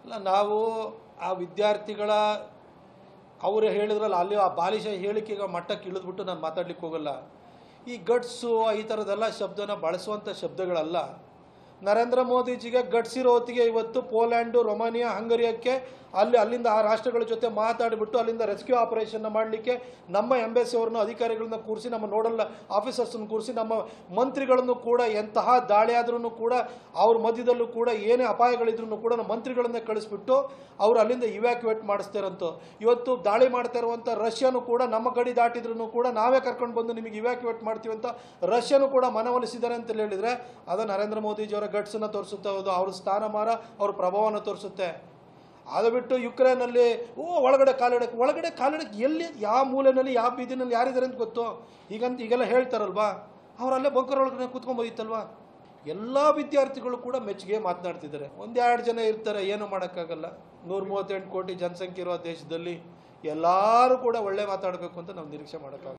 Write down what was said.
ಅಲ್ಲ ನಾವು ಆ ವಿದ್ಯಾರ್ಥಿಗಳ ಅವರು ಹೇಳಿದ್ರಲ್ಲ ಅಲ್ಲಿ ಆ ಬಾಲಿಶ ಹೇಳಿಕೆಗೆ ಮಟ್ಟಕ್ಕೆ ಇಳಿದ್ಬಿಟ್ಟು ನಾನು ಮಾತಾಡ್ಲಿಕ್ಕೆ ಹೋಗಲ್ಲ ಈ ಗಟ್ಸು ಈ ಥರದ್ದೆಲ್ಲ ಶಬ್ದನ ಬಳಸುವಂಥ ಶಬ್ದಗಳಲ್ಲ ನರೇಂದ್ರ ಮೋದಿಜಿಗೆ ಗಟ್ಸಿರೋ ಹೊತ್ತಿಗೆ ಇವತ್ತು ಪೋಲ್ಯಾಂಡು ರೊಮಾನಿಯಾ ಹಂಗರಿಯಕ್ಕೆ ಅಲ್ಲಿ ಅಲ್ಲಿಂದ ಆ ರಾಷ್ಟ್ರಗಳ ಜೊತೆ ಮಾತಾಡಿಬಿಟ್ಟು ಅಲ್ಲಿಂದ ರೆಸ್ಕ್ಯೂ ಆಪರೇಷನ್ನ ಮಾಡಲಿಕ್ಕೆ ನಮ್ಮ ಎಂಬೆಸಿ ಅವ್ರನ್ನ ಅಧಿಕಾರಿಗಳನ್ನ ಕೂರಿಸಿ ನಮ್ಮ ನೋಡಲ್ ಆಫೀಸರ್ಸನ್ನು ಕೂರಿಸಿ ನಮ್ಮ ಮಂತ್ರಿಗಳನ್ನು ಕೂಡ ಎಂತಹ ದಾಳಿ ಆದ್ರೂ ಕೂಡ ಅವ್ರ ಮಧ್ಯದಲ್ಲೂ ಕೂಡ ಏನೇ ಅಪಾಯಗಳಿದ್ರು ಕೂಡ ನಮ್ಮ ಮಂತ್ರಿಗಳನ್ನೇ ಕಳಿಸ್ಬಿಟ್ಟು ಅವ್ರು ಅಲ್ಲಿಂದ ಇವ್ಯಾಕ್ಯುವೇಟ್ ಮಾಡಿಸ್ತಾರಂತು ಇವತ್ತು ದಾಳಿ ಮಾಡ್ತಾ ಇರುವಂಥ ರಷ್ಯಾನು ಕೂಡ ನಮ್ಮ ಗಡಿ ದಾಟಿದ್ರು ಕೂಡ ನಾವೇ ಕರ್ಕೊಂಡು ಬಂದು ನಿಮಗೆ ಇವ್ಯಾಕ್ಯುವೇಟ್ ಮಾಡ್ತೀವಿ ಅಂತ ರಷ್ಯಾನು ಕೂಡ ಮನವೊಲಿಸಿದ್ದಾರೆ ಅಂತ ಹೇಳಿದ್ರೆ ಅದು ನರೇಂದ್ರ ಮೋದಿಜಿಯವರ ಗಟ್ಸನ್ನು ತೋರಿಸುತ್ತೆ ಅದು ಅವ್ರ ಸ್ಥಾನಮಾನ ಅವ್ರ ಪ್ರಭಾವನ ತೋರಿಸುತ್ತೆ ಅದು ಬಿಟ್ಟು ಯುಕ್ರೇನಲ್ಲಿ ಓ ಒಳಗಡೆ ಕಾಲಿಡಕ್ಕೆ ಒಳಗಡೆ ಕಾಲಿಡಕ್ಕೆ ಎಲ್ಲಿ ಯಾವ ಮೂಲೆಯಲ್ಲಿ ಯಾವ ಬೀದಿನಲ್ಲಿ ಯಾರಿದ್ದಾರೆ ಅಂತ ಗೊತ್ತು ಈಗಂತ ಈಗೆಲ್ಲ ಹೇಳ್ತಾರಲ್ವಾ ಅವರಲ್ಲೇ ಬಂಕರ್ ಒಳಗಡೆ ಕೂತ್ಕೊಂಬೋದಿತ್ತಲ್ವಾ ಎಲ್ಲ ವಿದ್ಯಾರ್ಥಿಗಳು ಕೂಡ ಮೆಚ್ಚುಗೆ ಮಾತನಾಡ್ತಿದ್ದಾರೆ ಒಂದೆರಡು ಜನ ಇರ್ತಾರೆ ಏನು ಮಾಡೋಕ್ಕಾಗಲ್ಲ ನೂರ ಮೂವತ್ತೆಂಟು ಕೋಟಿ ಜನಸಂಖ್ಯೆ ಇರುವ ದೇಶದಲ್ಲಿ ಎಲ್ಲರೂ ಕೂಡ ಒಳ್ಳೆ ಮಾತಾಡಬೇಕು ಅಂತ ನಾವು ನಿರೀಕ್ಷೆ ಮಾಡೋಕ್ಕಾಗಲ್ಲ